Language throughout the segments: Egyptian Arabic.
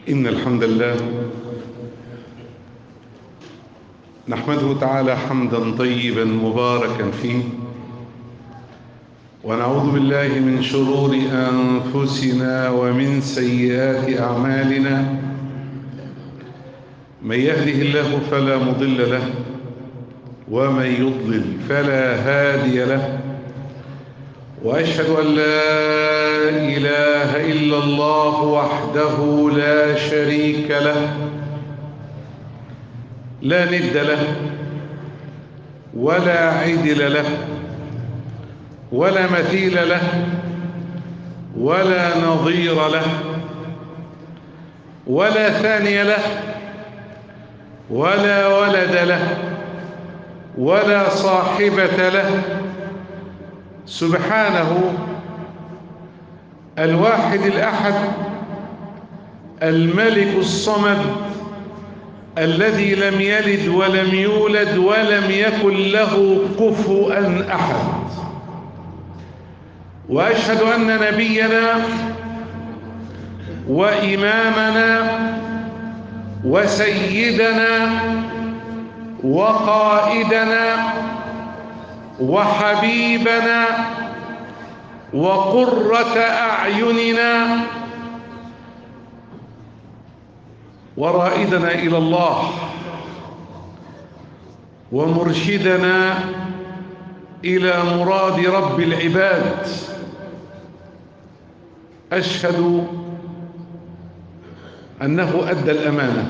إن الحمد لله نحمده تعالى حمدا طيبا مباركا فيه ونعوذ بالله من شرور أنفسنا ومن سيئات أعمالنا من يهده الله فلا مضل له ومن يضلل فلا هادي له وأشهد أن لا إله إلا الله وحده لا شريك له لا ند له ولا عدل له ولا مثيل له ولا نظير له ولا ثاني له ولا ولد له ولا صاحبة له سبحانه الواحد الأحد الملك الصمد الذي لم يلد ولم يولد ولم يكن له كفوا أحد وأشهد أن نبينا وإمامنا وسيدنا وقائدنا وحبيبنا وقرة أعيننا ورائدنا إلى الله ومرشدنا إلى مراد رب العباد أشهد أنه أدى الأمانة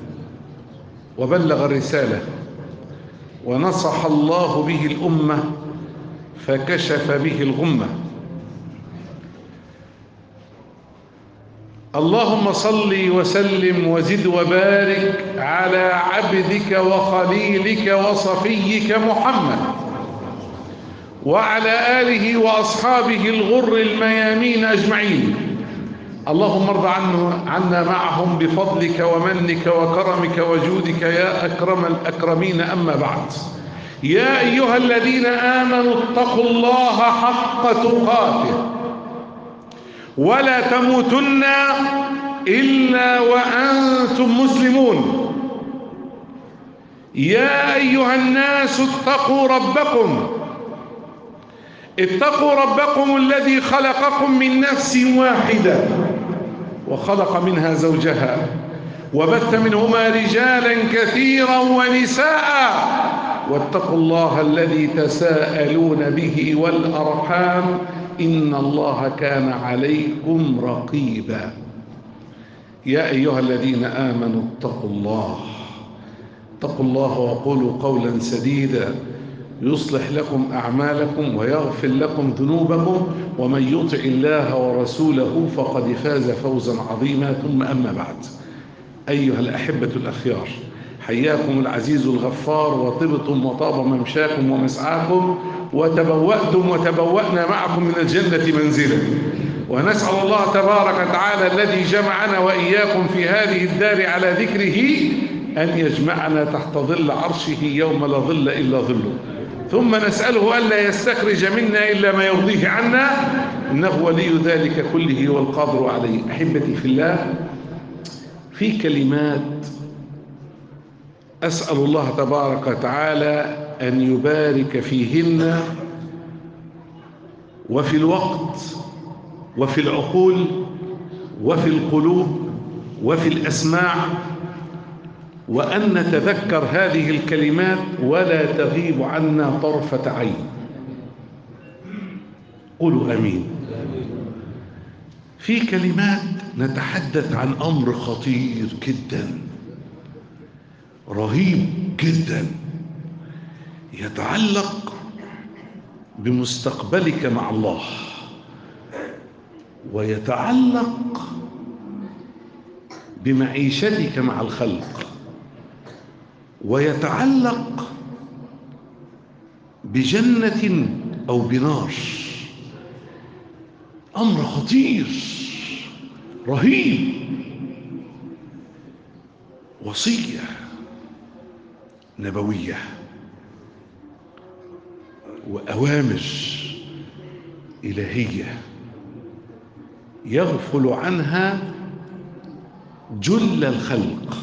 وبلغ الرسالة ونصح الله به الأمة فكشف به الغمة اللهم صل وسلم وزد وبارك على عبدك وخليلك وصفيك محمد وعلى آله وأصحابه الغر الميامين أجمعين اللهم ارض عنه عنا معهم بفضلك ومنك وكرمك وجودك يا أكرم الأكرمين أما بعد يا أيها الذين آمنوا اتقوا الله حق تقاته ولا تموتن إلا وأنتم مسلمون يا أيها الناس اتقوا ربكم اتقوا ربكم الذي خلقكم من نفس واحدة وخلق منها زوجها وبث منهما رجالا كثيرا ونساء واتقوا الله الذي تساءلون به والأرحام إن الله كان عليكم رقيبا يا أيها الذين آمنوا اتقوا الله اتقوا الله وقولوا قولا سديدا يصلح لكم أعمالكم ويغفر لكم ذنوبكم ومن يطع الله ورسوله فقد فاز فوزا عظيما ثم أما بعد أيها الأحبة الأخيار حياكم العزيز الغفار وطبتم وطاب ممشاكم ومسعاكم وتبوأتم وتبوأنا معكم من الجنة منزلا ونسأل الله تبارك وتعالى الذي جمعنا وإياكم في هذه الدار على ذكره أن يجمعنا تحت ظل عرشه يوم لا ظل إلا ظله ثم نسأله ألا يستخرج منا إلا ما يرضيه عنا إنه ولي ذلك كله والقادر عليه أحبتي في الله في كلمات أسأل الله تبارك وتعالى أن يبارك فيهن وفي الوقت وفي العقول وفي القلوب وفي الأسماع وأن نتذكر هذه الكلمات ولا تغيب عنا طرفة عين قولوا أمين في كلمات نتحدث عن أمر خطير جدا رهيب جدا يتعلق بمستقبلك مع الله ويتعلق بمعيشتك مع الخلق ويتعلق بجنة أو بنار أمر خطير رهيب وصية نبوية وأوامر إلهية يغفل عنها جل الخلق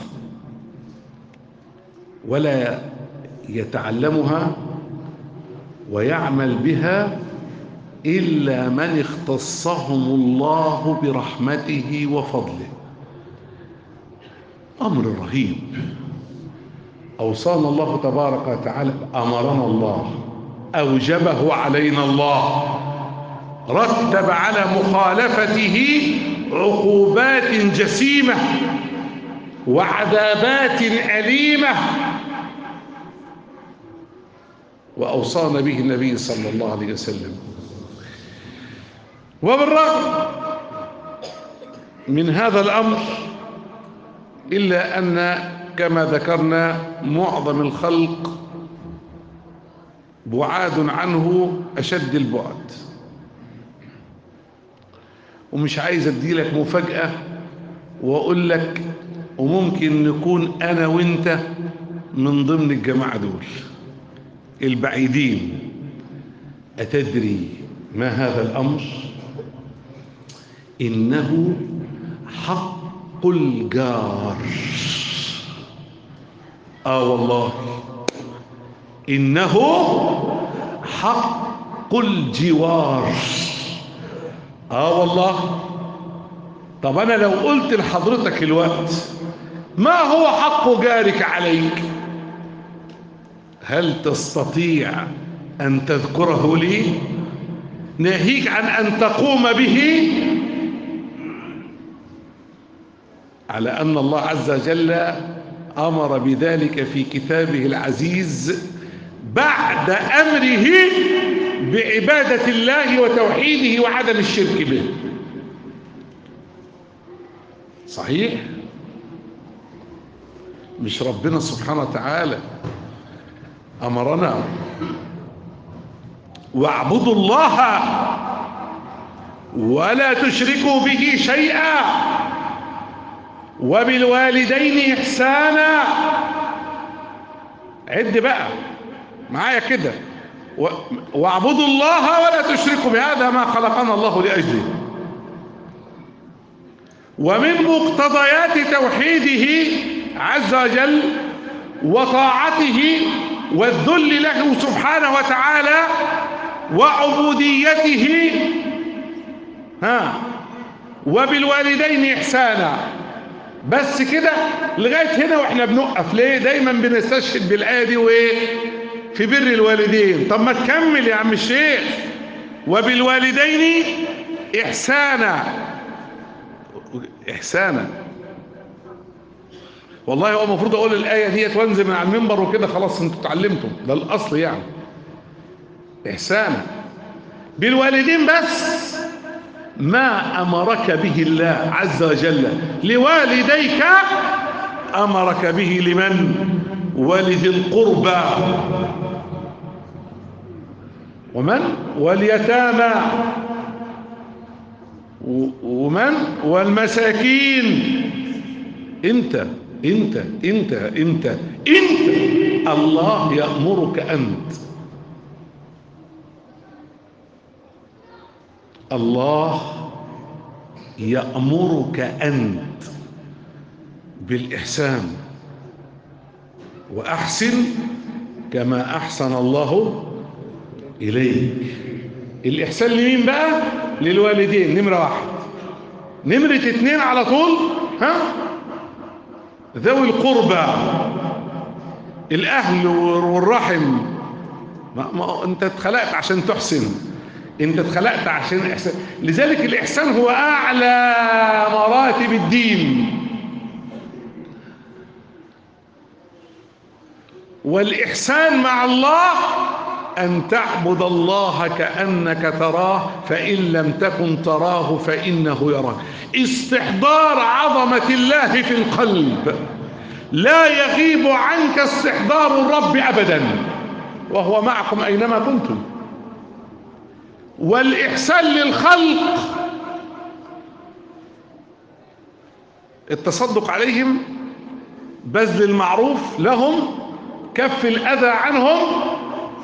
ولا يتعلمها ويعمل بها إلا من اختصهم الله برحمته وفضله أمر رهيب أوصانا الله تبارك وتعالى أمرنا الله أوجبه علينا الله رتب على مخالفته عقوبات جسيمة وعذابات أليمة وأوصانا به النبي صلى الله عليه وسلم وبالرغم من هذا الأمر إلا أن كما ذكرنا معظم الخلق بعاد عنه أشد البعد ومش عايز أديلك مفاجأة وأقول لك وممكن نكون أنا وإنت من ضمن الجماعة دول البعيدين أتدري ما هذا الأمر إنه حق الجار آه والله إنه حق الجوار آه والله طب أنا لو قلت لحضرتك الوقت ما هو حق جارك عليك هل تستطيع أن تذكره لي ناهيك عن أن تقوم به على أن الله عز وجل أمر بذلك في كتابه العزيز بعد أمره بعبادة الله وتوحيده وعدم الشرك به صحيح مش ربنا سبحانه وتعالى أمرنا واعبدوا الله ولا تشركوا به شيئا وبالوالدين إحسانا عد بقى معايا كده واعبدوا الله ولا تشركوا بهذا ما خلقنا الله لأجله ومن مقتضيات توحيده عز وجل وطاعته والذل له سبحانه وتعالى وعبوديته ها وبالوالدين إحسانا بس كده لغاية هنا واحنا بنقف ليه دايما بنستشهد بالآية دي وايه في بر الوالدين طب ما تكمل يا عم الشيخ وبالوالدين إحسانا إحسانا والله هو المفروض أقول الآية ديت وانزل من على المنبر وكده خلاص انتوا اتعلمتم ده الأصل يعني إحسانا بالوالدين بس ما أمرك به الله عز وجل لوالديك أمرك به لمن ولذي القربى ومن واليتامى ومن والمساكين انت انت انت انت انت الله يأمرك أنت الله يأمرك أنت بالإحسان وأحسن كما أحسن الله إليك الإحسان لمين بقى للوالدين نمرة واحد نمرة اتنين على طول ها ذوي القربى الأهل والرحم ما ما أنت اتخلقت عشان تحسن انت اتخلقت عشان احسان لذلك الاحسان هو اعلى مراتب الدين والاحسان مع الله ان تعبد الله كانك تراه فان لم تكن تراه فانه يراك استحضار عظمه الله في القلب لا يغيب عنك استحضار الرب ابدا وهو معكم اينما كنتم والإحسان للخلق التصدق عليهم بذل المعروف لهم كف الأذى عنهم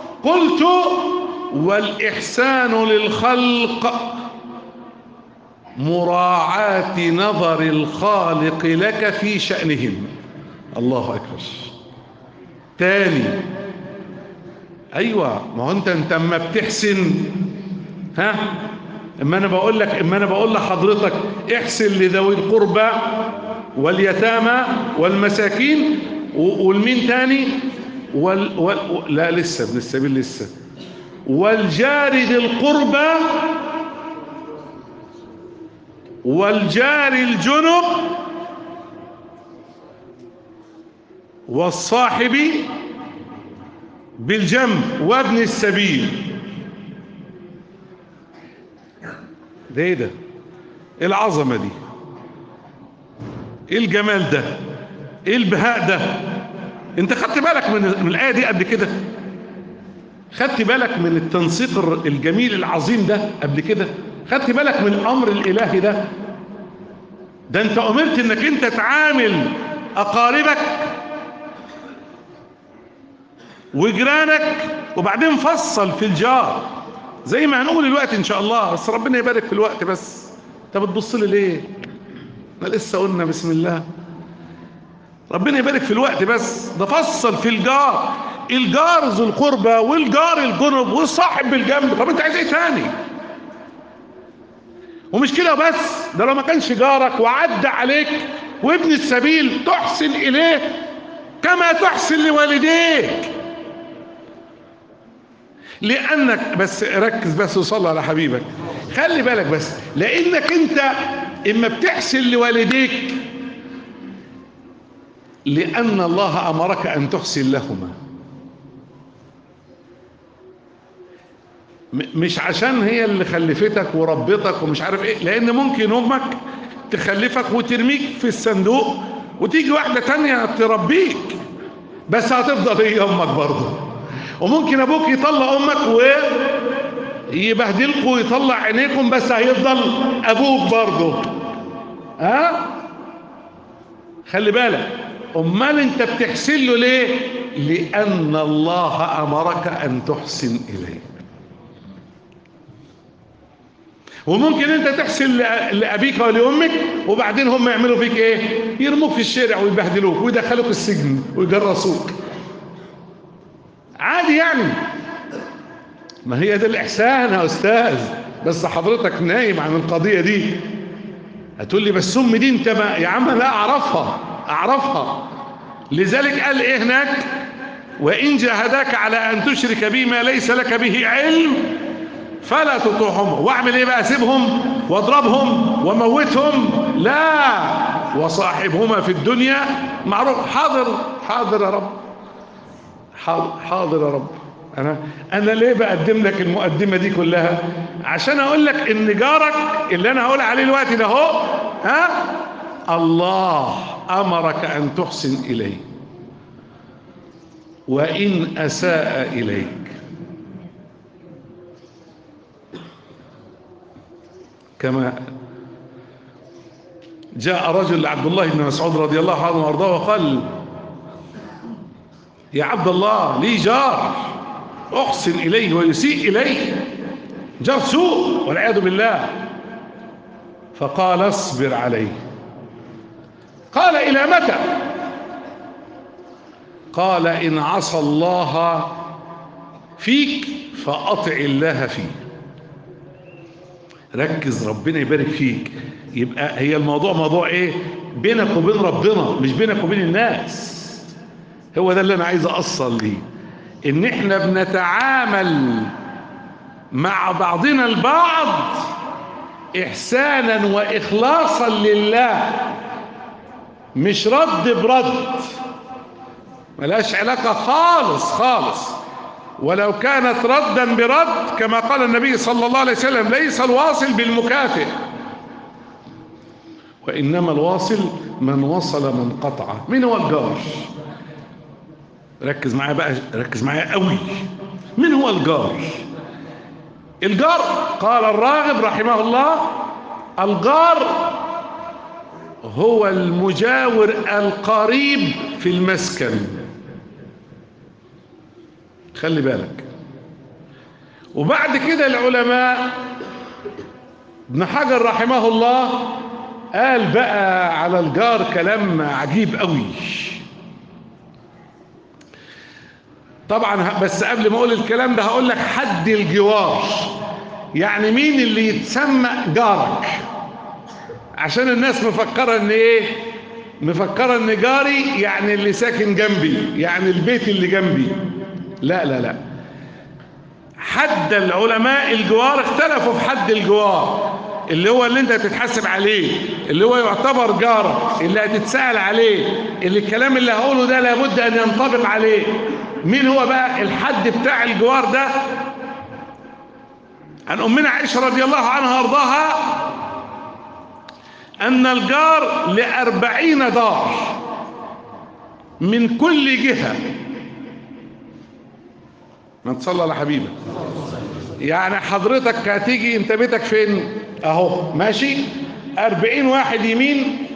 قلت والإحسان للخلق مراعاة نظر الخالق لك في شأنهم الله أكبر تاني أيوة ما هو أنت أنت أما بتحسن ها اما انا بقول لك اما انا بقول لحضرتك احسن لذوي القربى واليتامى والمساكين والمين تاني وال... وال... لا لسه ابن السبيل لسه والجار ذي القربى والجار الجنب والصاحب بالجنب وابن السبيل ده ايه ده ايه العظمة دي ايه الجمال ده ايه البهاء ده انت خدت بالك من, من الآية دي قبل كده خدت بالك من التنسيق الجميل العظيم ده قبل كده خدت بالك من الامر الالهي ده ده انت امرت انك انت تعامل اقاربك وجيرانك وبعدين فصل في الجار زي ما هنقول الوقت ان شاء الله بس ربنا يبارك في الوقت بس انت بتبص لي ليه ما لسه قلنا بسم الله ربنا يبارك في الوقت بس ده فصل في الجار الجار ذو القربى والجار الجنب والصاحب بالجنب طب انت عايز ايه تاني ومش كده بس ده لو ما كانش جارك وعدى عليك وابن السبيل تحسن اليه كما تحسن لوالديك لانك بس ركز بس وصلي على حبيبك خلي بالك بس لانك انت اما بتحسن لوالديك لان الله امرك ان تحسن لهما مش عشان هي اللي خلفتك وربتك ومش عارف ايه لان ممكن امك تخلفك وترميك في الصندوق وتيجي واحدة تانية تربيك بس هتفضل هي امك برضه وممكن ابوك يطلع امك ويبهدلكوا ويطلع عينيكم بس هيفضل ابوك برضه ها خلي بالك امال انت بتحسن له ليه لان الله امرك ان تحسن اليه وممكن انت تحسن لابيك ولامك وبعدين هم يعملوا فيك ايه يرموك في الشارع ويبهدلوك ويدخلوك السجن ويجرسوك عادي يعني ما هي ده الاحسان يا استاذ بس حضرتك نايم عن القضيه دي هتقول لي بس ام دي انت ما يا عم لا اعرفها اعرفها لذلك قال ايه هناك وان جاهداك على ان تشرك بي ما ليس لك به علم فلا تطيعهما واعمل ايه بقى سيبهم واضربهم وموتهم لا وصاحبهما في الدنيا معروف حاضر حاضر يا رب حاضر, حاضر يا رب انا انا ليه بقدم لك المقدمه دي كلها عشان اقول لك ان جارك اللي انا هقول عليه الوقت ده اهو ها الله امرك ان تحسن اليه وان اساء اليك كما جاء رجل لعبد الله بن مسعود رضي الله عنه وارضاه وقال يا عبد الله لي جار احسن اليه ويسيء اليه جار سوء والعياذ بالله فقال اصبر عليه قال الى متى قال ان عصى الله فيك فاطع الله فيه ركز ربنا يبارك فيك يبقى هي الموضوع موضوع ايه بينك وبين ربنا مش بينك وبين الناس هو ده اللي انا عايز اوصل ليه ان احنا بنتعامل مع بعضنا البعض احسانا واخلاصا لله مش رد برد ملاش علاقة خالص خالص ولو كانت ردا برد كما قال النبي صلى الله عليه وسلم ليس الواصل بالمكافئ وإنما الواصل من وصل من قطع من هو الجار ركز معايا بقى ركز معايا قوي من هو الجار الجار قال الراغب رحمه الله الجار هو المجاور القريب في المسكن خلي بالك وبعد كده العلماء ابن حجر رحمه الله قال بقى على الجار كلام عجيب قوي طبعا بس قبل ما اقول الكلام ده هقول لك حد الجوار يعني مين اللي يتسمى جارك عشان الناس مفكرة ان ايه مفكرة ان جاري يعني اللي ساكن جنبي يعني البيت اللي جنبي لا لا لا حد العلماء الجوار اختلفوا في حد الجوار اللي هو اللي انت هتتحاسب عليه اللي هو يعتبر جارك اللي هتتسأل عليه اللي الكلام اللي هقوله ده لابد ان ينطبق عليه مين هو بقى الحد بتاع الجوار ده عن أمنا عائشة رضي الله عنها وارضاها أن الجار لأربعين دار من كل جهة ما تصلى على حبيبك يعني حضرتك هتيجي انت بيتك فين اهو ماشي أربعين واحد يمين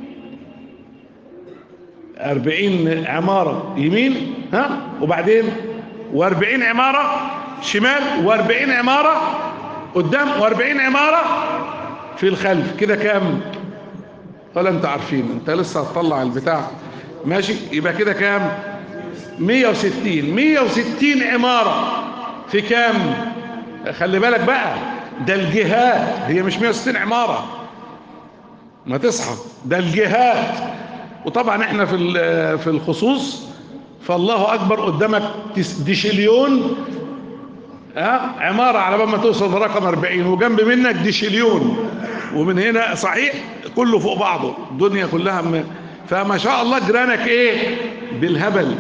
أربعين عمارة يمين ها وبعدين وأربعين عمارة شمال وأربعين عمارة قدام وأربعين عمارة في الخلف كده كام ولا انت عارفين انت لسه هتطلع البتاع ماشي يبقى كده كام 160 160 عمارة في كام خلي بالك بقى ده الجهات هي مش 160 عمارة ما تصحى ده الجهات وطبعا احنا في في الخصوص فالله اكبر قدامك ديشليون ها عمارة على بال ما توصل لرقم 40 وجنب منك ديشليون ومن هنا صحيح كله فوق بعضه الدنيا كلها م... فما شاء الله جيرانك ايه بالهبل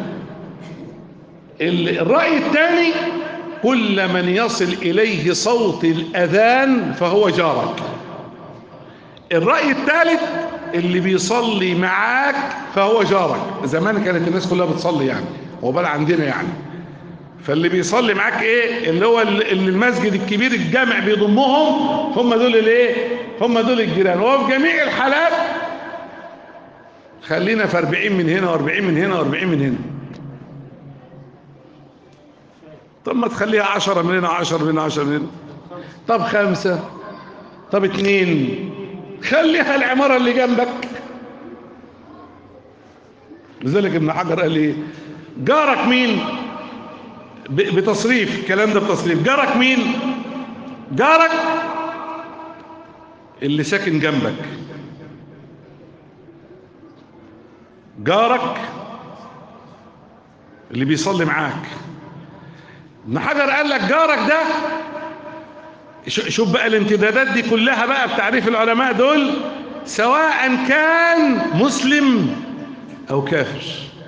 الرأي الثاني كل من يصل إليه صوت الأذان فهو جارك الرأي الثالث اللي بيصلي معاك فهو جارك زمان كانت الناس كلها بتصلي يعني هو بقى عندنا يعني فاللي بيصلي معاك ايه اللي هو اللي المسجد الكبير الجامع بيضمهم هم دول الايه هم دول الجيران وهو في جميع الحالات خلينا في 40 من هنا و40 من هنا و40 من هنا طب ما تخليها 10 من هنا 10 من هنا 10 من هنا طب خمسة طب اتنين خليها العمارة اللي جنبك لذلك ابن حجر قال ايه جارك مين بتصريف الكلام ده بتصريف جارك مين جارك اللي ساكن جنبك جارك اللي بيصلي معاك ابن حجر قال لك جارك ده شوف بقى الامتدادات دي كلها بقى بتعريف العلماء دول سواء كان مسلم او كافر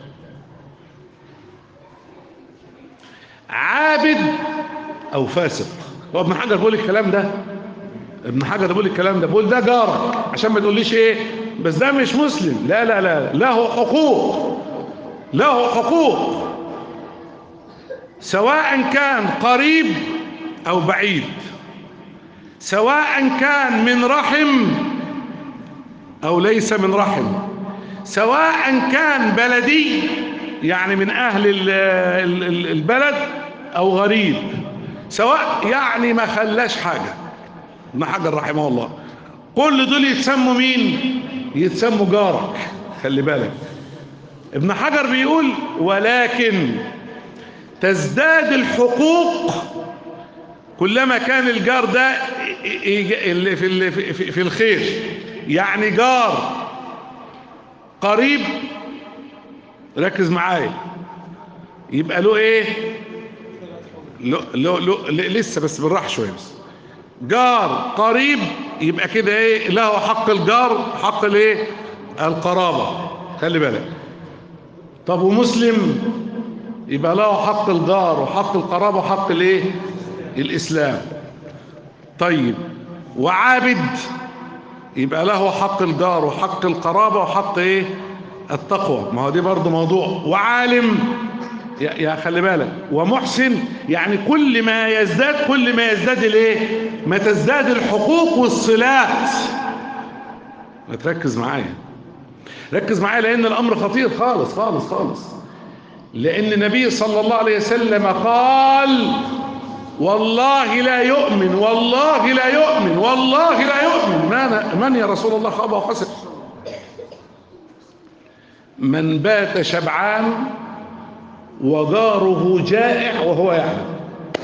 عابد او فاسق هو ابن حجر بيقول الكلام ده ابن حجر بيقول الكلام ده بيقول ده جارك عشان ما تقوليش ايه بس ده مش مسلم لا لا لا له حقوق له حقوق سواء كان قريب او بعيد سواء كان من رحم او ليس من رحم سواء كان بلدي يعني من اهل البلد او غريب سواء يعني ما خلاش حاجة ابن حجر رحمه الله كل دول يتسموا مين يتسموا جارك خلي بالك ابن حجر بيقول ولكن تزداد الحقوق كلما كان الجار ده اللي في, في, في الخير يعني جار قريب ركز معايا يبقى له ايه له له له لسه بس بالراحه شويه بس جار قريب يبقى كده ايه له حق الجار حق الايه القرابه خلي بالك طب ومسلم يبقى له حق الجار وحق القرابه وحق الايه الاسلام طيب وعابد يبقى له حق الجار وحق القرابه وحق ايه التقوى ما هو دي برضه موضوع وعالم يا, يا خلي بالك ومحسن يعني كل ما يزداد كل ما يزداد الايه ما تزداد الحقوق والصلات ما تركز معايا ركز معايا لان الامر خطير خالص خالص خالص لان النبي صلى الله عليه وسلم قال والله لا يؤمن والله لا يؤمن والله لا يؤمن من, من يا رسول الله خاب وخسر من بات شبعان وجاره جائع وهو يعلم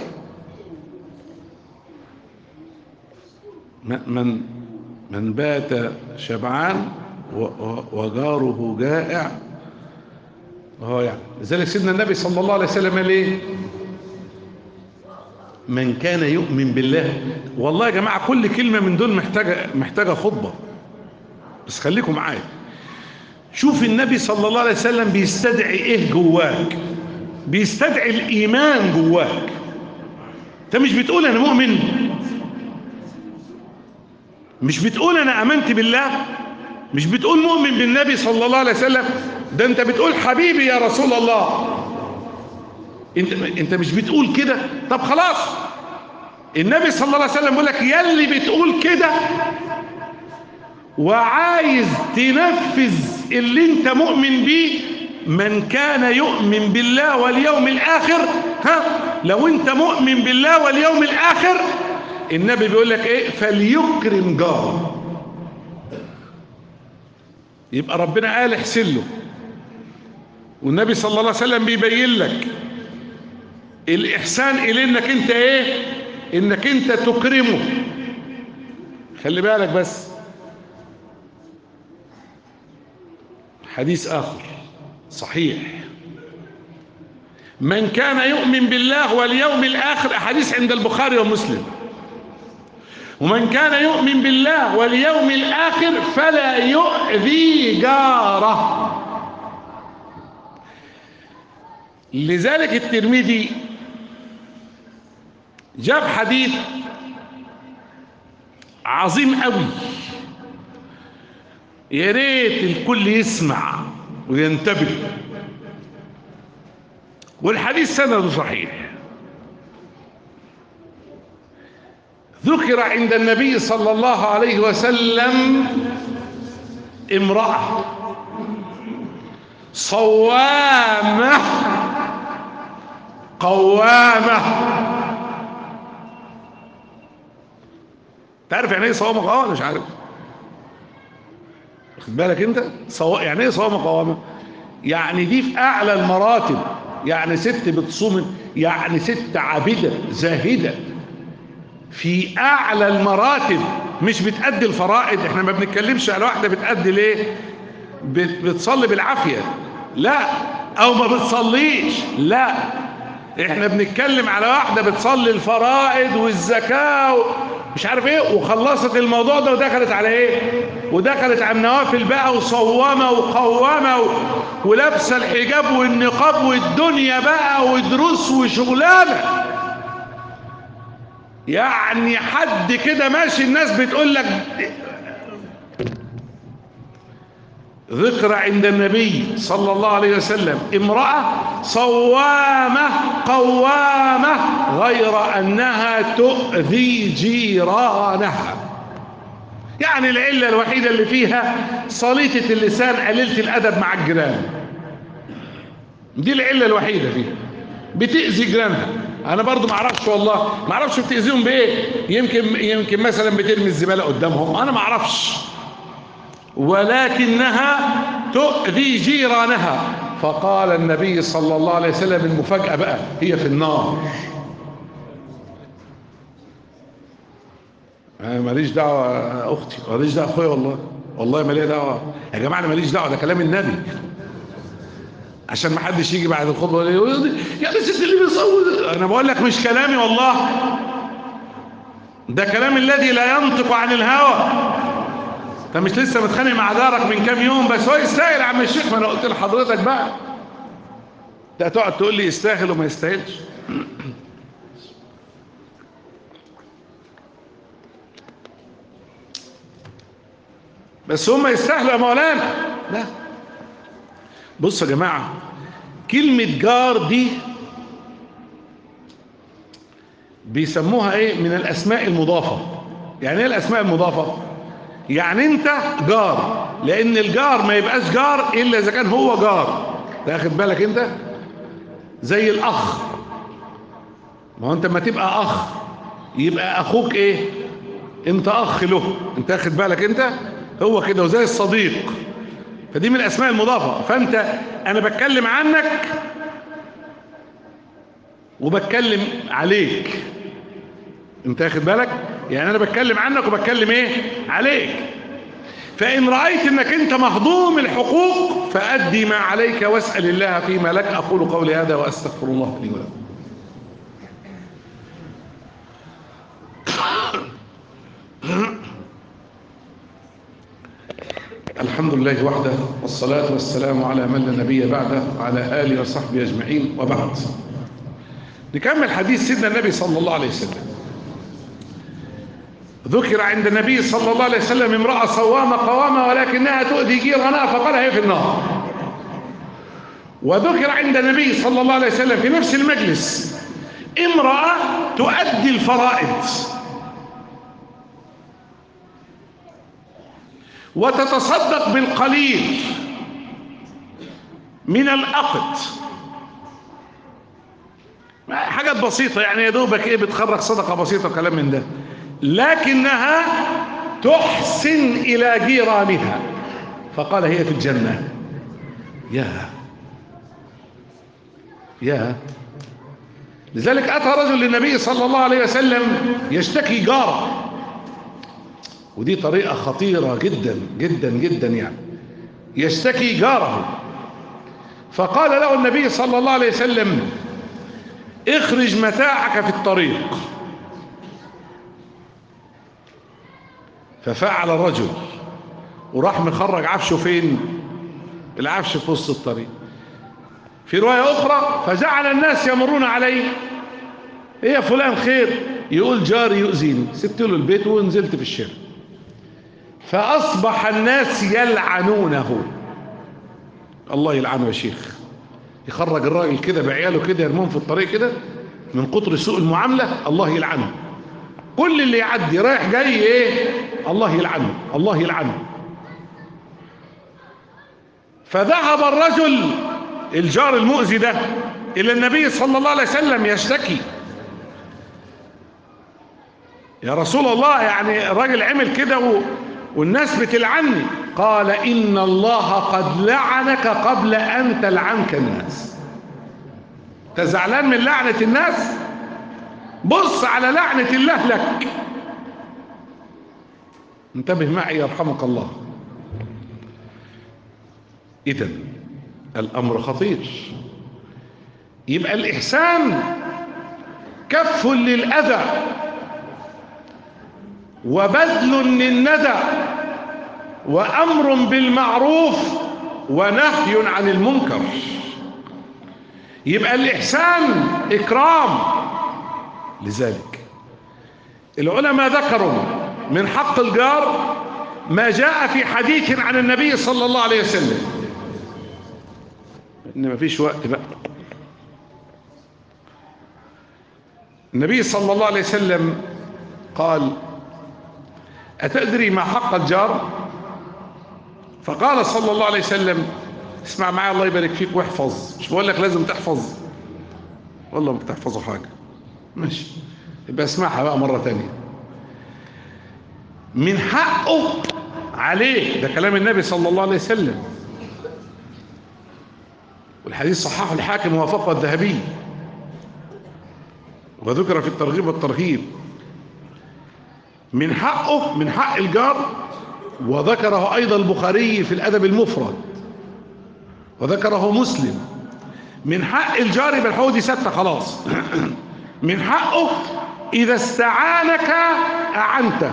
من من بات شبعان وجاره جائع وهو يعلم لذلك سيدنا النبي صلى الله عليه وسلم قال ايه من كان يؤمن بالله والله يا جماعه كل كلمه من دول محتاجه محتاجه خطبه بس خليكم معايا شوف النبي صلى الله عليه وسلم بيستدعي ايه جواك بيستدعي الايمان جواك انت مش بتقول انا مؤمن مش بتقول انا امنت بالله مش بتقول مؤمن بالنبي صلى الله عليه وسلم ده انت بتقول حبيبي يا رسول الله انت انت مش بتقول كده طب خلاص النبي صلى الله عليه وسلم بيقول لك يلي بتقول كده وعايز تنفذ اللي انت مؤمن بيه من كان يؤمن بالله واليوم الاخر ها لو انت مؤمن بالله واليوم الاخر النبي بيقول لك ايه فليكرم جاره يبقى ربنا قال احسن له والنبي صلى الله عليه وسلم بيبين لك الاحسان اليه انك انت ايه انك انت تكرمه خلي بالك بس حديث اخر صحيح من كان يؤمن بالله واليوم الاخر احاديث عند البخاري ومسلم ومن كان يؤمن بالله واليوم الآخر فلا يؤذي جاره لذلك الترمذي جاب حديث عظيم قوي يا ريت الكل يسمع وينتبه والحديث سنده صحيح ذكر عند النبي صلى الله عليه وسلم امرأة صوامة قوامة تعرف يعني ايه صوامة قوامة مش عارف واخد بالك انت صو... يعني ايه صوامة قوامة يعني دي في اعلى المراتب يعني ست بتصوم يعني ست عابدة زاهدة في اعلى المراتب مش بتأدي الفرائض احنا ما بنتكلمش على واحدة بتأدي ليه بت... بتصلي بالعافية لا او ما بتصليش لا احنا بنتكلم على واحدة بتصلي الفرائض والزكاة و... مش عارف ايه وخلصت الموضوع ده ودخلت على ايه ودخلت على النوافل بقى وصوامة وقوامة و... ولابسة الحجاب والنقاب والدنيا بقى ودروس وشغلانة يعني حد كده ماشي الناس بتقول لك ذكر عند النبي صلى الله عليه وسلم امرأة صوامة قوامة غير أنها تؤذي جيرانها يعني العلة الوحيدة اللي فيها صليتة اللسان قليلة الأدب مع الجيران دي العلة الوحيدة فيها بتأذي جيرانها انا برضو ما اعرفش والله ما اعرفش بتاذيهم بايه يمكن يمكن مثلا بترمي الزباله قدامهم انا ما اعرفش ولكنها تؤذي جيرانها فقال النبي صلى الله عليه وسلم المفاجاه بقى هي في النار انا ماليش دعوه اختي ماليش دعوه اخويا والله والله ما ليا دعوه يا جماعه انا ماليش دعوه ده كلام النبي عشان ما حدش يجي بعد الخطبه يقول يا الست اللي بيصوت انا بقول لك مش كلامي والله ده كلام الذي لا ينطق عن الهوى انت مش لسه متخانق مع جارك من كام يوم بس هو يستاهل يا عم الشيخ ما انا قلت لحضرتك بقى ده تقعد تقول لي يستاهل وما يستاهلش بس هم يستاهلوا يا مولانا لا بصوا يا جماعة كلمة جار دي بيسموها ايه من الاسماء المضافة يعني ايه الاسماء المضافة يعني انت جار لان الجار ما يبقاش جار الا اذا كان هو جار تاخد بالك انت زي الاخ ما هو انت لما تبقى اخ يبقى اخوك ايه انت اخ له انت اخد بالك انت هو كده وزي الصديق فدي من الاسماء المضافه فانت انا بتكلم عنك وبتكلم عليك انت اخد بالك يعني انا بتكلم عنك وبتكلم ايه عليك فان رايت انك انت مهضوم الحقوق فادي ما عليك واسال الله فيما لك اقول قولي هذا واستغفر الله لي ولكم الحمد لله وحده والصلاة والسلام على من لا نبي بعده وعلى آله وصحبه أجمعين وبعد نكمل حديث سيدنا النبي صلى الله عليه وسلم ذكر عند النبي صلى الله عليه وسلم امرأة صوامة قوامة ولكنها تؤذي جيرانها فقال هي في النار وذكر عند النبي صلى الله عليه وسلم في نفس المجلس امرأة تؤدي الفرائض وتتصدق بالقليل من الأقط حاجات بسيطة يعني يا دوبك ايه بتخرج صدقة بسيطة كلام من ده لكنها تحسن إلى جيرانها فقال هي في الجنة يا يا لذلك أتى رجل للنبي صلى الله عليه وسلم يشتكي جاره ودي طريقة خطيرة جدا جدا جدا يعني يشتكي جاره فقال له النبي صلى الله عليه وسلم اخرج متاعك في الطريق ففعل الرجل وراح مخرج عفشه فين العفش في وسط الطريق في رواية أخرى فجعل الناس يمرون عليه ايه يا فلان خير يقول جاري يؤذيني سبت له البيت ونزلت في الشارع فأصبح الناس يلعنونه الله يلعنه يا شيخ يخرج الراجل كده بعياله كده يرمون في الطريق كده من كتر سوء المعاملة الله يلعنه كل اللي يعدي رايح جاي ايه الله يلعنه الله يلعنه فذهب الرجل الجار المؤذي ده الى النبي صلى الله عليه وسلم يشتكي يا رسول الله يعني الراجل عمل كده و... والناس بتلعني قال إن الله قد لعنك قبل أن تلعنك الناس تزعلان من لعنة الناس بص على لعنة الله لك انتبه معي يرحمك الله إذا الأمر خطير يبقى الإحسان كف للأذى وبذل للندى وأمر بالمعروف ونهي عن المنكر يبقى الإحسان إكرام لذلك العلماء ذكروا من حق الجار ما جاء في حديث عن النبي صلى الله عليه وسلم إن ما فيش وقت بقى النبي صلى الله عليه وسلم قال أتدري ما حق الجار فقال صلى الله عليه وسلم اسمع معايا الله يبارك فيك واحفظ مش بقول لك لازم تحفظ والله ما بتحفظوا حاجة ماشي يبقى اسمعها بقى مرة تانية من حقه عليه ده كلام النبي صلى الله عليه وسلم والحديث صححه الحاكم ووافقه الذهبي وذكر في الترغيب والترهيب من حقه من حق الجار وذكره أيضا البخاري في الأدب المفرد وذكره مسلم من حق الجار بالحقوق دي ستة خلاص من حقه إذا استعانك أعنته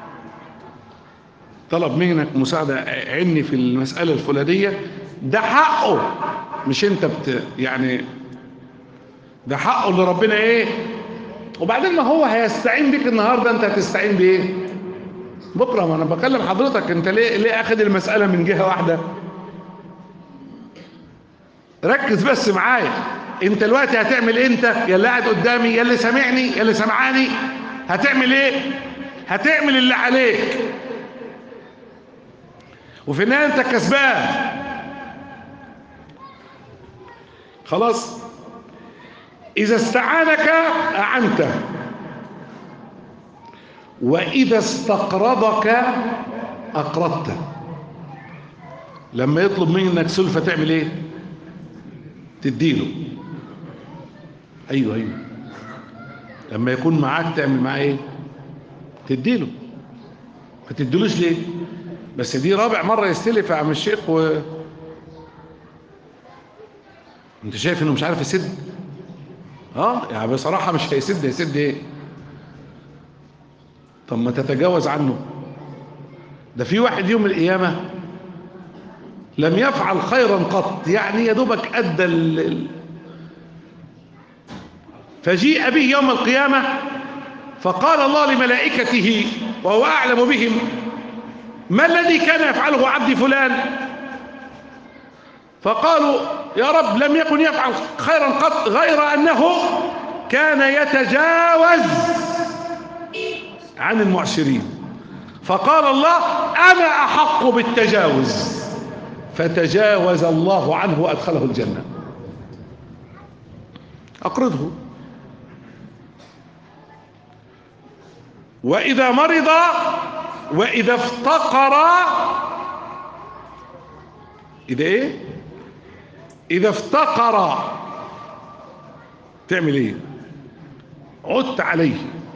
طلب منك مساعدة عني في المسألة الفلانية ده حقه مش انت بت يعني ده حقه اللي ربنا ايه وبعدين ما هو هيستعين بيك النهاردة انت هتستعين بايه بكرة ما انا بكلم حضرتك انت ليه ليه اخد المسألة من جهة واحدة ركز بس معايا انت دلوقتي هتعمل إيه انت يا اللي قاعد قدامي يا اللي سامعني يا اللي سمعاني هتعمل ايه هتعمل اللي عليك وفي النهايه انت كسبان خلاص إذا استعانك أعنته وإذا استقرضك أقرضته لما يطلب منك سلفة تعمل ايه تديله ايوه ايوه لما يكون معاك تعمل معاه ايه تديله ما تديلوش ليه بس دي رابع مرة يستلف يا عم الشيخ و انت شايف انه مش عارف يسد اه يعني بصراحة مش هيسد هيسد ايه طب ما تتجاوز عنه ده في واحد يوم القيامة لم يفعل خيرا قط يعني يا دوبك أدى ال... فجيء به يوم القيامة فقال الله لملائكته وهو أعلم بهم ما الذي كان يفعله عبدي فلان فقالوا يا رب لم يكن يفعل خيرا قط غير أنه كان يتجاوز عن المعسرين فقال الله أنا أحق بالتجاوز فتجاوز الله عنه وأدخله الجنة أقرضه وإذا مرض وإذا افتقر إذا إيه إذا افتقر تعمل إيه عدت عليه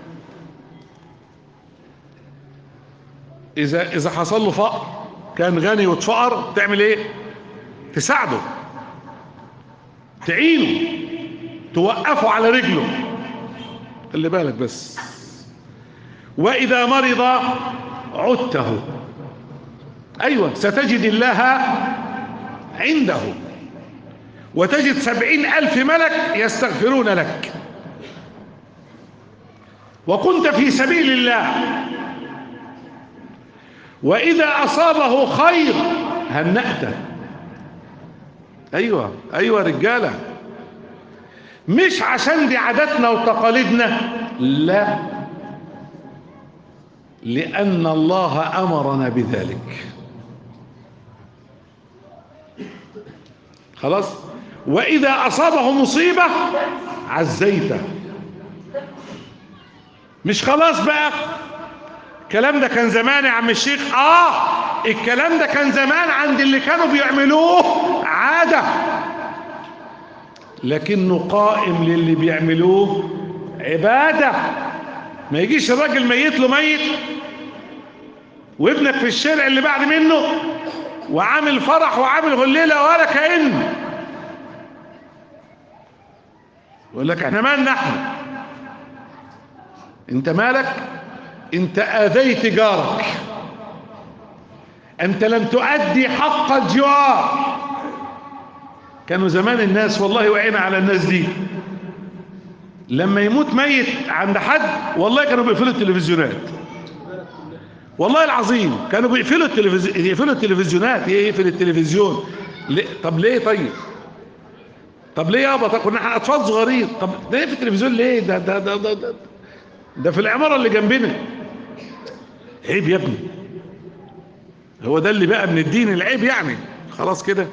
إذا إذا حصل له فقر كان غني واتفقر تعمل إيه تساعده تعينه توقفه على رجله خلي بالك بس وإذا مرض عدته أيوة ستجد الله عنده وتجد سبعين ألف ملك يستغفرون لك وكنت في سبيل الله وإذا أصابه خير هنأته أيوة أيوة رجالة مش عشان دي عاداتنا وتقاليدنا لا لأن الله أمرنا بذلك خلاص وإذا أصابه مصيبة عزيته مش خلاص بقى الكلام ده كان زمان يا عم الشيخ آه الكلام ده كان زمان عند اللي كانوا بيعملوه عادة لكنه قائم للي بيعملوه عبادة ما يجيش الراجل ميت له ميت وابنك في الشارع اللي بعد منه وعامل فرح وعامل هليلة ولا كأن يقول لك احنا مالنا احنا انت مالك انت اذيت جارك انت لم تؤدي حق الجوار كانوا زمان الناس والله وعينا على الناس دي لما يموت ميت عند حد والله كانوا بيقفلوا التلفزيونات والله العظيم كانوا بيقفلوا التلفزيون يقفلوا التلفزيونات ايه يقفل التلفزيون ليه؟ طب ليه طيب طب ليه يابا طب كنا احنا اطفال صغيرين طب ده ايه في التلفزيون ليه ده ده ده ده, ده, ده في العماره اللي جنبنا عيب يا ابني هو ده اللي بقى من الدين العيب يعني خلاص كده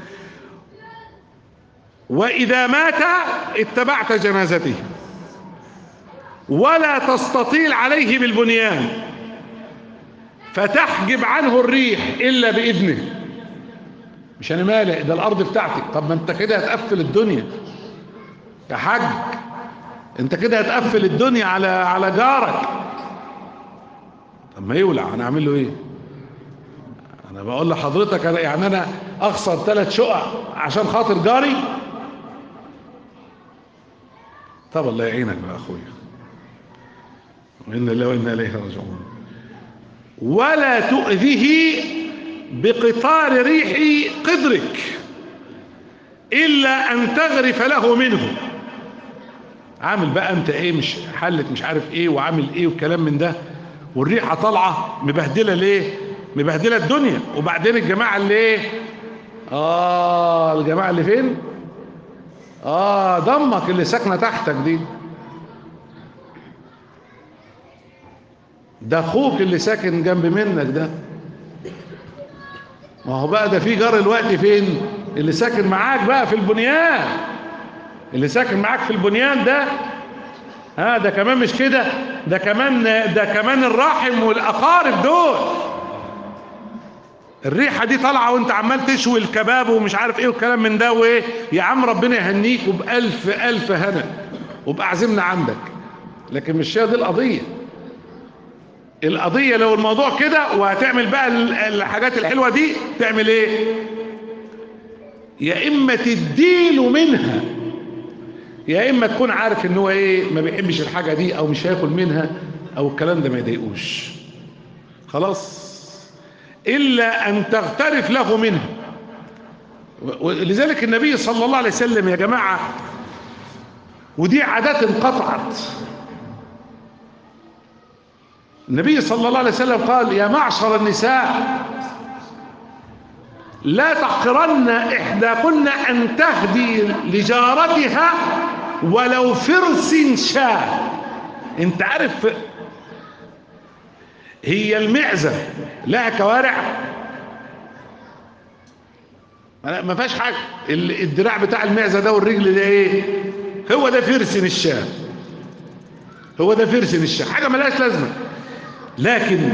واذا مات اتبعت جنازته ولا تستطيل عليه بالبنيان فتحجب عنه الريح الا باذنه مش انا مالي ده الارض بتاعتي طب ما انت كده هتقفل الدنيا يا حاج انت كده هتقفل الدنيا على على جارك طب ما يولع انا اعمل له ايه انا بقول لحضرتك أنا يعني انا اخسر ثلاث شقق عشان خاطر جاري طب الله يعينك بقى اخويا وإنا الله وإنا إليه راجعون ولا تؤذيه بقطار ريح قدرك إلا أن تغرف له منه عامل بقى أنت إيه مش حلت مش عارف إيه وعامل إيه والكلام من ده والريحة طالعة مبهدلة ليه مبهدلة الدنيا وبعدين الجماعة اللي إيه آه الجماعة اللي فين آه ضمك اللي ساكنة تحتك دي ده اخوك اللي ساكن جنب منك ده ما هو بقى ده في جار الوقت فين اللي ساكن معاك بقى في البنيان اللي ساكن معاك في البنيان ده ها ده كمان مش كده ده كمان ده كمان الراحم والاقارب دول الريحه دي طالعه وانت عمال تشوي الكباب ومش عارف ايه والكلام من ده وايه يا عم ربنا يهنيك وبالف الف هنا وبأعزمنا عندك لكن مش هي دي القضيه القضيه لو الموضوع كده وهتعمل بقى الحاجات الحلوه دي تعمل ايه يا اما تديله منها يا اما تكون عارف ان هو ايه ما بيحبش الحاجه دي او مش هياكل منها او الكلام ده ما يضايقوش خلاص الا ان تغترف له منها ولذلك النبي صلى الله عليه وسلم يا جماعه ودي عادات انقطعت النبي صلى الله عليه وسلم قال يا معشر النساء لا تحقرن إحداكن أن تهدي لجارتها ولو فرس شاه انت عارف هي المعزة لها كوارع ما فيهاش حاجة الدراع بتاع المعزة ده والرجل ده ايه هو ده فرسن الشاه هو ده فرسن الشاه حاجة ملهاش لازمة لكن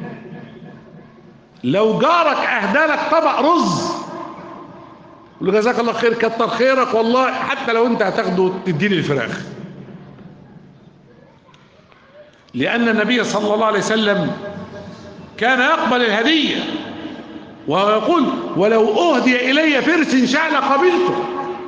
لو جارك اهدالك طبق رز يقول جزاك الله خير كتر خيرك والله حتى لو انت هتاخده تديني الفراخ لان النبي صلى الله عليه وسلم كان يقبل الهديه ويقول ولو اهدي الي فرس شعل قبلته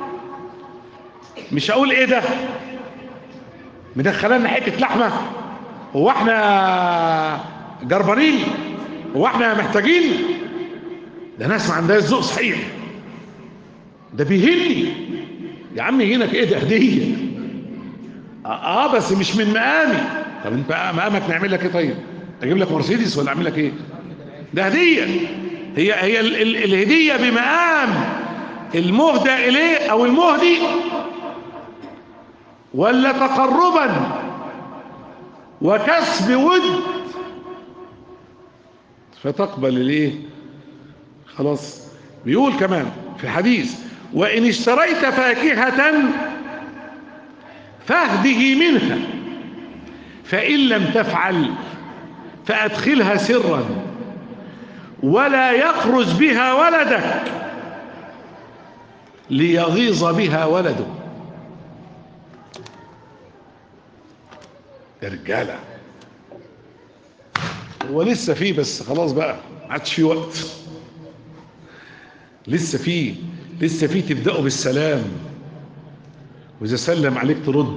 مش هقول ايه ده مدخلنا حته لحمه هو احنا جربانين هو احنا محتاجين ده ناس ما عندهاش ذوق صحيح ده بيهني يا عم يهينك ايه ده هديه اه, آه بس مش من مقامي طب انت مقامك نعمل لك ايه طيب اجيب لك مرسيدس ولا اعمل لك ايه ده هديه هي هي ال ال الهديه بمقام المهدى اليه او المهدي ولا تقربا وكسب ود فتقبل الايه خلاص بيقول كمان في حديث وان اشتريت فاكهة فاهده منها فان لم تفعل فادخلها سرا ولا يخرج بها ولدك ليغيظ بها ولده يا رجاله هو لسه فيه بس خلاص بقى ما عادش فيه وقت لسه فيه لسه فيه تبدأوا بالسلام وإذا سلم عليك ترد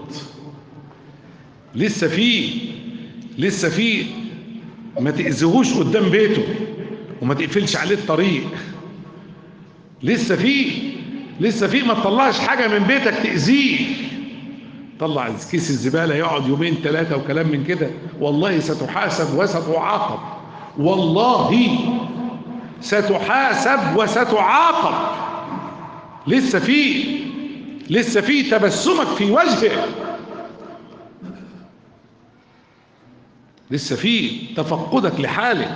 لسه فيه لسه فيه ما تأذيهوش قدام بيته وما تقفلش عليه الطريق لسه فيه لسه فيه ما تطلعش حاجة من بيتك تأذيه طلع كيس الزبالة يقعد يومين ثلاثة وكلام من كده والله ستحاسب وستعاقب والله ستحاسب وستعاقب لسه في لسه في تبسمك في وجهه لسه في تفقدك لحاله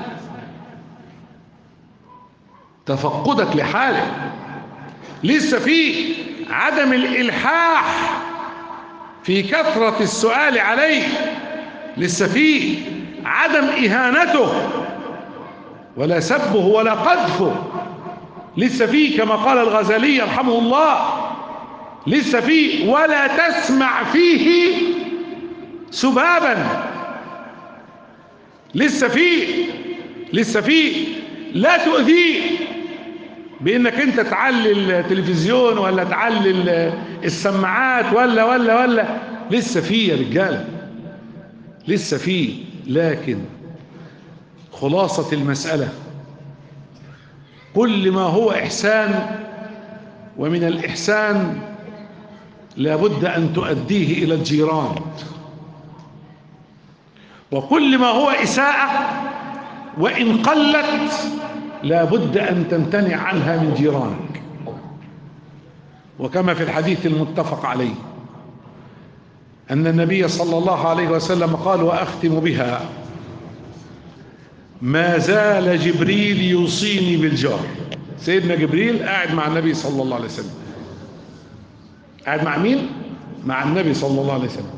تفقدك لحاله لسه في عدم الإلحاح في كثرة السؤال عليه لسه في عدم إهانته ولا سبه ولا قذفه لسه في كما قال الغزالي رحمه الله لسه في ولا تسمع فيه سبابا لسه في لسه في لا تؤذيه بانك انت تعلي التلفزيون ولا تعلي السماعات ولا ولا ولا لسه في يا رجاله لسه في لكن خلاصة المسألة كل ما هو إحسان ومن الإحسان لابد أن تؤديه إلى الجيران وكل ما هو إساءة وإن قلت لابد أن تمتنع عنها من جيرانك وكما في الحديث المتفق عليه أن النبي صلى الله عليه وسلم قال وأختم بها ما زال جبريل يوصيني بالجار سيدنا جبريل قاعد مع النبي صلى الله عليه وسلم قاعد مع مين مع النبي صلى الله عليه وسلم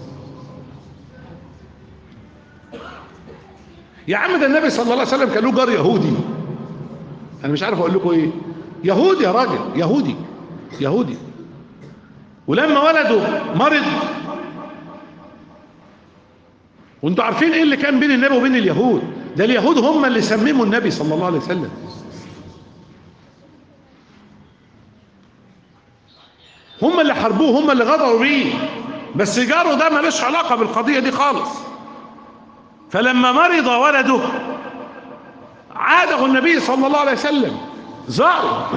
يا عم ده النبي صلى الله عليه وسلم كان له جار يهودي انا مش عارف اقول لكم ايه يهودي يا راجل يهودي يهودي ولما ولده مرض وانتوا عارفين ايه اللي كان بين النبي وبين اليهود ده اليهود هم اللي سمموا النبي صلى الله عليه وسلم هم اللي حاربوه هم اللي غدروا بيه بس جاره ده ملوش علاقه بالقضيه دي خالص فلما مرض ولده عاده النبي صلى الله عليه وسلم زاره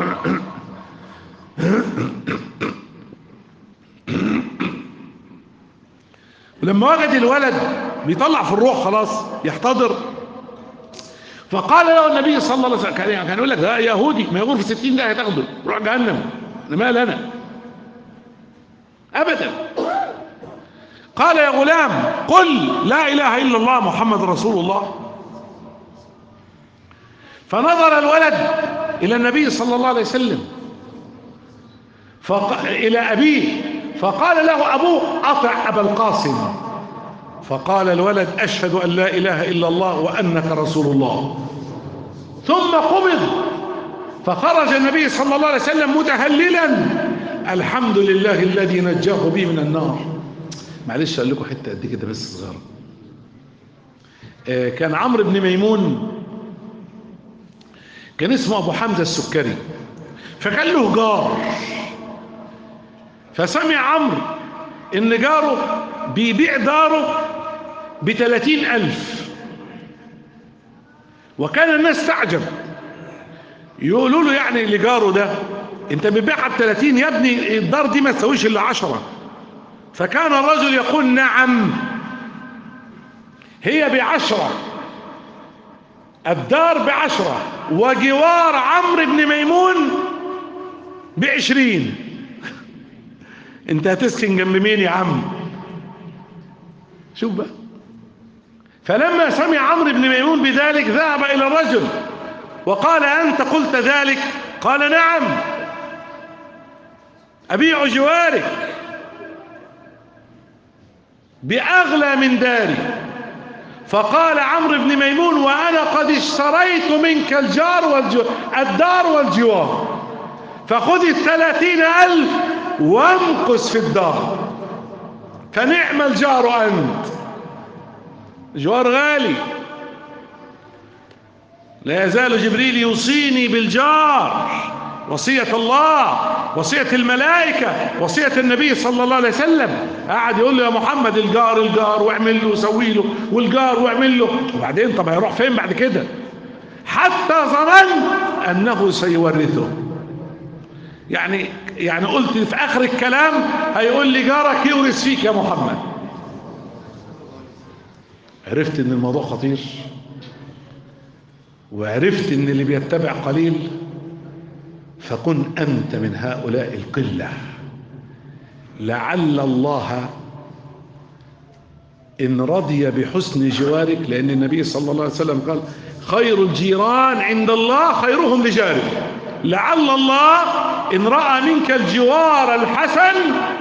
ولما وجد الولد بيطلع في الروح خلاص يحتضر فقال له النبي صلى الله عليه وسلم كان كان يقول لك ده يهودي ما يغور في 60 ده هتاخده روح جهنم انا مال انا ابدا قال يا غلام قل لا اله الا الله محمد رسول الله فنظر الولد الى النبي صلى الله عليه وسلم فق... الى ابيه فقال له ابوه اطع ابا القاسم فقال الولد اشهد ان لا اله الا الله وانك رسول الله ثم قبض فخرج النبي صلى الله عليه وسلم متهللا الحمد لله الذي نجاه بي من النار معلش اقول لكم حته قد كده بس صغيره آه كان عمرو بن ميمون كان اسمه ابو حمزه السكري فكان له جار فسمع عمرو ان جاره بيبيع داره بثلاثين ألف وكان الناس تعجب يقولوا له يعني لجاره ده انت بتبيعها بثلاثين يا ابني الدار دي ما تسويش الا عشرة فكان الرجل يقول نعم هي بعشرة الدار بعشرة وجوار عمرو بن ميمون بعشرين انت هتسكن جنب مين يا عم شوف بقى فلما سمع عمرو بن ميمون بذلك ذهب الى الرجل وقال انت قلت ذلك قال نعم ابيع جوارك باغلى من داري فقال عمرو بن ميمون وانا قد اشتريت منك الجار والجو... الدار والجوار فخذ الثلاثين الف وامكث في الدار فنعم الجار انت جوار غالي لا يزال جبريل يوصيني بالجار وصية الله وصية الملائكة وصية النبي صلى الله عليه وسلم قاعد يقول له يا محمد الجار الجار واعمل له وسوي له والجار واعمل له وبعدين طب هيروح فين بعد كده حتى ظننت انه سيورثه يعني يعني قلت في اخر الكلام هيقول لي جارك يورث فيك يا محمد عرفت ان الموضوع خطير وعرفت ان اللي بيتبع قليل فكن انت من هؤلاء القله لعل الله ان رضي بحسن جوارك لان النبي صلى الله عليه وسلم قال خير الجيران عند الله خيرهم لجاره لعل الله ان راى منك الجوار الحسن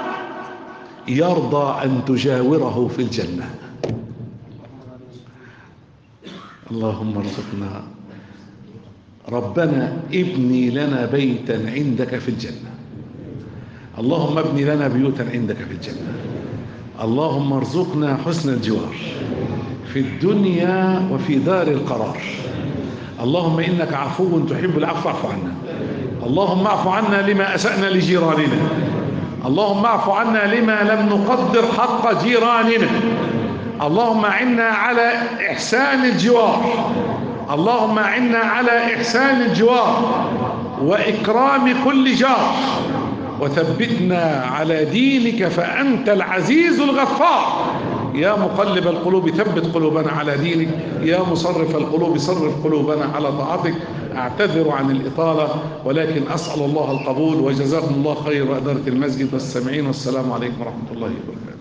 يرضى ان تجاوره في الجنه اللهم ارزقنا ربنا ابني لنا بيتا عندك في الجنة اللهم ابني لنا بيوتا عندك في الجنة اللهم ارزقنا حسن الجوار في الدنيا وفي دار القرار اللهم إنك عفو تحب العفو فاعف عنا اللهم اعف عنا لما أسأنا لجيراننا اللهم اعف عنا لما لم نقدر حق جيراننا اللهم عنا على إحسان الجوار اللهم عنا على إحسان الجوار وإكرام كل جار وثبتنا على دينك فأنت العزيز الغفار يا مقلب القلوب ثبت قلوبنا على دينك يا مصرف القلوب صرف قلوبنا على طاعتك اعتذر عن الإطالة ولكن أسأل الله القبول وجزاكم الله خير وأدارة المسجد والسامعين والسلام عليكم ورحمة الله وبركاته